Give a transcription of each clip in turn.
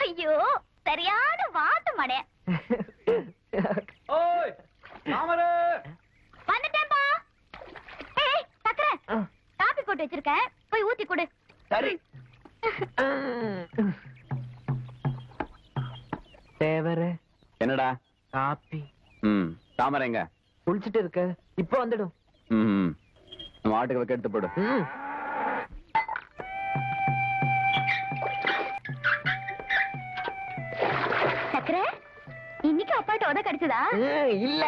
ஐயோ சரியான வாத்து மடை ஓய் தாமரை வந்துட்டேன்பா ஏய் சக்கர காபி போட்டு வச்சிருக்கேன் போய் ஊத்தி கொடு சரி தேவர என்னடா காப்பி ம் தாமரை எங்க குளிச்சிட்டு இருக்க இப்ப வந்துடும் ம் நம்ம ஆட்டுக்கு வைக்க எடுத்து போடு ம். சக்கர இன்னைக்கு அப்பாட்ட உத கிடைச்சதா ம், இல்ல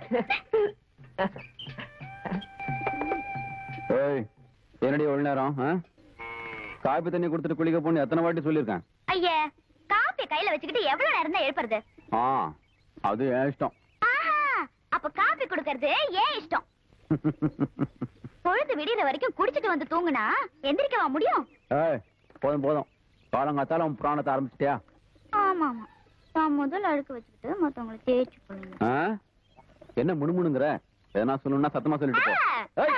ஏய் என்னடி ஒரு நேரம் ஆ? காப்பி தண்ணி கொடுத்துட்டு குளிக்க போன்னு எத்தனை வாட்டி சொல்லியிருக்கேன் ஐயே காப்பி கையில வச்சுக்கிட்டு எவ்வளவு நேரம் தான் எழுப்புறது ஆ அது என் இஷ்டம் ஆஹா அப்ப காப்பி குடுக்கறது ஏன் இஷ்டம் பொழுது விடியற வரைக்கும் குடிச்சிட்டு வந்து தூங்குனா எந்திரிக்கவா முடியும் ஏய் போதும் போதும் காலங்காத்தால உன் புராணத்தை ஆரம்பிச்சிட்டியா ஆமா ஆமா நான் முதல்ல அழுக்கு வச்சுக்கிட்டு மத்தவங்களை தேய்ச்சி போடுங்க ஆ? என்ன முணுமுணுங்கிற எதனா சொல்லணும்னா சத்தமா சொல்லிட்டு போ ஏய்.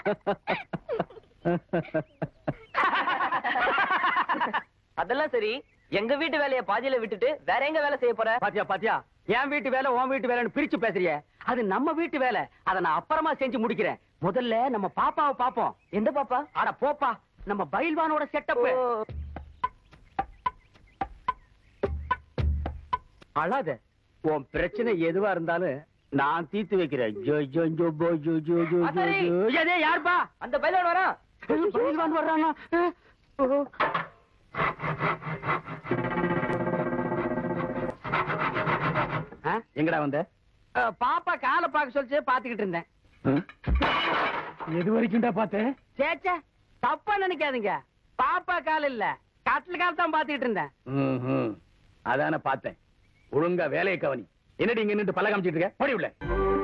அதெல்லாம் சரி எங்க வீட்டு வேலைய பாதியில விட்டுட்டு வேற எங்க வேலை செய்ய போற பாத்தியா பாத்தியா என் வீட்டு வேலை உன் வீட்டு வேலைன்னு பிரிச்சு பேசுறிய அது நம்ம வீட்டு வேலை அத நான் அப்புறமா செஞ்சு முடிக்கிறேன் முதல்ல நம்ம பாப்பாவை பாப்போம் எந்த பாப்பா அட போப்பா நம்ம பயில்வானோட செட்டப் அழாத உன் பிரச்சனை எதுவா இருந்தாலும் நான் தீர்த்து வைக்கிறேன் ஜோ, ஜோ, ஜோ, போ, ஜோ, ஜோ, ஜோ, ஜோ, சரி. ஜோ. ஏதே யாருப்பா அந்த பைலோட வரா பயில்வான் வர்றானா ஓ. ஆ, எங்கடா வந்த அஹ், பாப்பா காலை பார்க்க சொல்லிச்சு பாத்துக்கிட்டு இருந்தேன் ம்? எது வரைக்கும்டா பார்த்தேன் சேச்சே தப்பா நினைக்காதீங்க பாப்பா கால் இல்ல கட்டில் கால் தான் பாத்துக்கிட்டு இருந்தேன் அதான பார்த்தேன் ஒழுங்கா வேலையை கவனி என்னடி இங்க நின்று பல்ல காமிச்சிட்டு இருக்க படி உள்ள